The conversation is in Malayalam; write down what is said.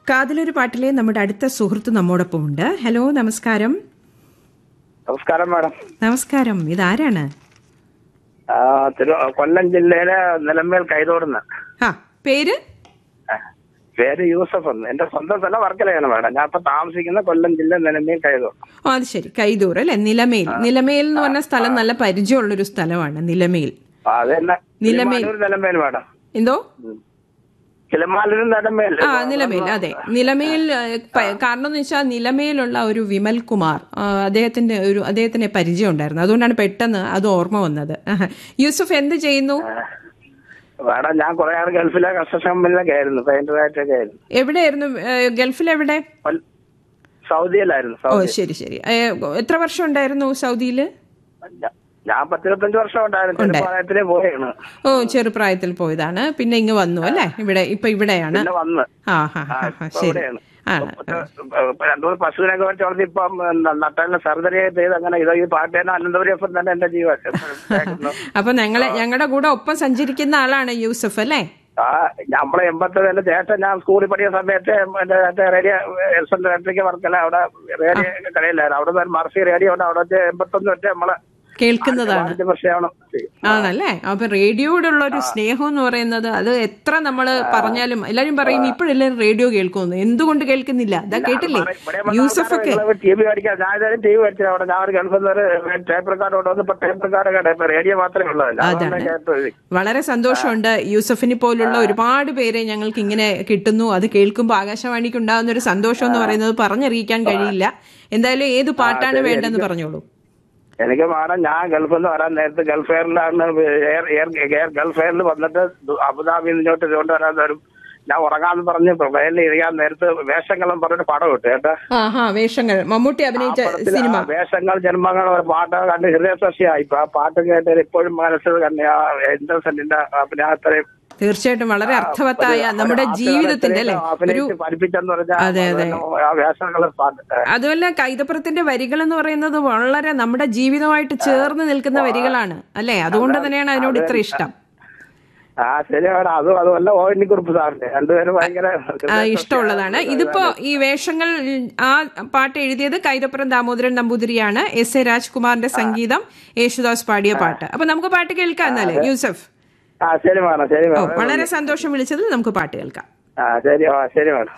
കാതിലൊരു പാട്ടിലെ നമ്മുടെ അടുത്ത സുഹൃത്ത് നമ്മോടൊപ്പം ഉണ്ട് ഹലോ നമസ്കാരം നമസ്കാരം മാഡം നമസ്കാരം ഇതാരാണ് ആ, തിരു കൊല്ലം ജില്ലയിലെ നിലമേൽ കൈതോടുന്ന് ആ പേര് പേര് യൂസഫ് എന്ന് എന്റെ സ്വന്തം സ്ഥലം വർക്കലയാണ് മാഡം ഞാൻ ഇപ്പൊ താമസിക്കുന്ന കൊല്ലം ജില്ല നിലമേൽ കൈതോട് ഓ അത് ശരി കൈതൂർ അല്ലെ നിലമേൽ നിലമേൽ എന്ന് പറഞ്ഞ സ്ഥലം നല്ല പരിചയമുള്ളൊരു സ്ഥലമാണ് നിലമേൽ ആ, അത് തന്നെ നിലമേൽ. കിളിമാനൂർ നിലമേൽ മാഡം എന്തോ കിളിമാലൂർ നിലമേൽ ആ നിലമേൽ അതെ നിലമേൽ ഏ, പ- കാരണം എന്ന് വെച്ചാൽ നിലമേലുള്ള ഒരു വിമൽ കുമാർ ആ, അദ്ദേഹത്തിന്റെ ഒരു അദ്ദേഹത്തിന് പരിചയം ഉണ്ടായിരുന്നു അതുകൊണ്ടാണ് പെട്ടെന്ന് അത് ഓർമ്മ വന്നത് ആഹാ. യൂസുഫ് എന്ത് ചെയ്യുന്നു മാഡം ഞാൻ കുറെ ആൾ ഗൾഫിലെ കൺസ്ട്രക്ഷൻ കമ്പനിയിലൊക്കെ ആയിരുന്നു പെയിന്ററായിട്ടൊക്കെ ആയിരുന്നു എവിടെയായിരുന്നു ഏ, ഗൾഫിൽ എവിടെ കൊൽ- സൗദിയിലായിരുന്നു ഓ സൗദി ശരി ശരി ഏ, എത്ര വർഷം ഉണ്ടായിരുന്നു സൗദിയിൽ ഞാ- ഞാൻ പത്തിരുപത്തഞ്ച് വർഷം ഉണ്ടായിരുന്നു ചെറുപ്രായത്തിലേ പോയാണ് ഓ ചെറുപ്രായത്തിൽ പോയതാണ് പിന്നെ ഇങ്ങ് വന്നു അല്ലേ ഇവിടെ ഇപ്പൊ ഇവിടെയാണ് പിന്നെ വന്ന് ആ ഹാ ഹാ ഹാ ഇപ്പൊ ശരി ഇവിടെയാണ്. ആണ് ഇപ്പൊ രണ്ടു മൂന്ന് പശുവിനൊക്കെ വെച്ച് വളർത്തി ഇപ്പം നട്ടാലിന് സർജറി ചെയ്ത് അങ്ങനെ ഇത് ഈ പാട്ട് തന്നെ അനന്തപുരിയപ്പം തന്നെ എന്റെ ജീവൻ കേൾക്കുന്നു. അപ്പൊ ഞങ്ങളെ ഞങ്ങളുടെ കൂടെ ഒപ്പം സഞ്ചരിക്കുന്ന ആളാണ് യൂസഫ് അല്ലേ ആ നമ്മളെ എൺപത്തേഴ് എന്റെ ചേട്ടൻ ഞാൻ സ്കൂളിൽ പഠിക്കുന്ന സമയത്ത് എന്റെ ചേട്ടൻ radio S N electric Varkala അവിടെ റേഡിയോ കടയിലായിരുന്നു അവിടെ നിന്ന് മർസി റേഡിയോ ഉണ്ട് അവിടെ വെച്ച് എൺപത്തൊന്ന് വെച്ച് നമ്മളെ കേൾക്കുന്നതാണ് വാണിജ്യ പ്രശ്നമാണ് ആണല്ലേ അപ്പൊ റേഡിയോയോടുള്ള ഒരു സ്നേഹം എന്ന് പറയുന്നത് അത് എത്ര നമ്മൾ പറഞ്ഞാലും എല്ലാരും പറയും ഇപ്പോഴെല്ലാരും റേഡിയോ കേൾക്കുന്നു എന്തുകൊണ്ട് കേൾക്കുന്നില്ല അതാ കേട്ടില്ലേ യൂസഫ് ഒക്കെ ടി വി മേടിക്കാം ഞാൻ ഏതായാലും ടി വി മേടിച്ചത് അവിടെ ഞാൻ ഒരു ഗൾഫിൽ നിന്ന് ഒരു ടേപ്പ് റെക്കാർഡ് കൊണ്ടുവന്ന് ഇപ്പൊ ടേപ്പ് റെക്കാർഡ് കേട്ടെ ഇപ്പൊ റേഡിയോ മാത്രമേ ഉള്ളതല്ല അതാണ്. കേട്ടത് വളരെ സന്തോഷമുണ്ട് യൂസഫിനെ പോലുള്ള ഒരുപാട് പേരെ ഞങ്ങൾക്ക് ഇങ്ങനെ കിട്ടുന്നു അത് കേൾക്കുമ്പോൾ ആകാശവാണിക്ക് ഉണ്ടാകുന്ന ഒരു സന്തോഷം എന്ന് പറയുന്നത് പറഞ്ഞറിയിക്കാൻ കഴിയില്ല എന്തായാലും ഏത് പാട്ടാണ് വേണ്ടെന്ന് പറഞ്ഞോളൂ എനിക്ക് മാഡം ഞാൻ ഗൾഫിൽ നിന്ന് വരാൻ നേരത്തെ ഗൾഫ് എയറിലാണ് എയർ എയർ എയർ ഗൾഫ് എയറിൽ വന്നിട്ട് ദു- അബുദാബിയിൽ നിന്ന് ഇങ്ങോട്ട് ഇതുകൊണ്ട് വരാൻ വരും ഞാൻ ഉറങ്ങാന്ന് പറഞ്ഞ് പ്ലെയിനിൽ ഇരിക്കാൻ നേരത്ത് വേഷങ്ങളും പറഞ്ഞിട്ട് പടം ഇട്ടു കേട്ടോ ആഹാ വേഷങ്ങൾ മമ്മൂട്ടി അഭിനയിച്ച പടത്തിൽ സിനിമ ആ വേഷങ്ങൾ ജന്മങ്ങൾ ഒരു പാട്ട് കണ്ട് ഹൃദയസ്പർശിയായി ഇപ്പൊ ആ പാട്ട് കേട്ടത് ഇപ്പോഴും മനസ്സിൽ കണ്ട് ആ ഇൻഡസെന്റിന്റെ പിന്നെ അത്രയും തീർച്ചയായിട്ടും വളരെ അർത്ഥവത്തായ നമ്മുടെ ജീവിതത്തിന്റെ അല്ലെ ഒരു അഭിനയിച്ച് പഠിപ്പിച്ചെന്ന് പറഞ്ഞാൽ അതെ, അതെ. ആ വേഷങ്ങൾ പാട്ട് അതുമല്ല കൈതപ്പുറത്തിന്റെ വരികൾ എന്ന് പറയുന്നത് വളരെ നമ്മുടെ ജീവിതമായിട്ട് ചേർന്ന് നിൽക്കുന്ന വരികളാണ് അല്ലെ അതുകൊണ്ട് തന്നെയാണ് അതിനോട് ഇത്ര ഇഷ്ടം ആ ശരി മാഡം അതും അതുമല്ല ഓയിനിക്കുറിപ്പ് സാറിന്റെ രണ്ടുപേരും ഭയങ്കര ആ, ഇഷ്ടമുള്ളതാണ് ഇതിപ്പോ ഈ വേഷങ്ങൾ ആ പാട്ട് എഴുതിയത് കൈതപ്പുറം ദാമോദരൻ നമ്പൂതിരിയാണ് എസ് എ രാജ്കുമാറിന്റെ സംഗീതം യേശുദാസ് പാടിയ പാട്ട് അപ്പൊ നമുക്ക് പാട്ട് കേൾക്കാം എന്നാല് യൂസഫ് ആ ശരി മാഡം ശരി ഓ മാഡം വളരെ സന്തോഷം വിളിച്ചതിൽ നമുക്ക് പാട്ട് കേൾക്കാം ആ ശരി ആ ശരി മാഡം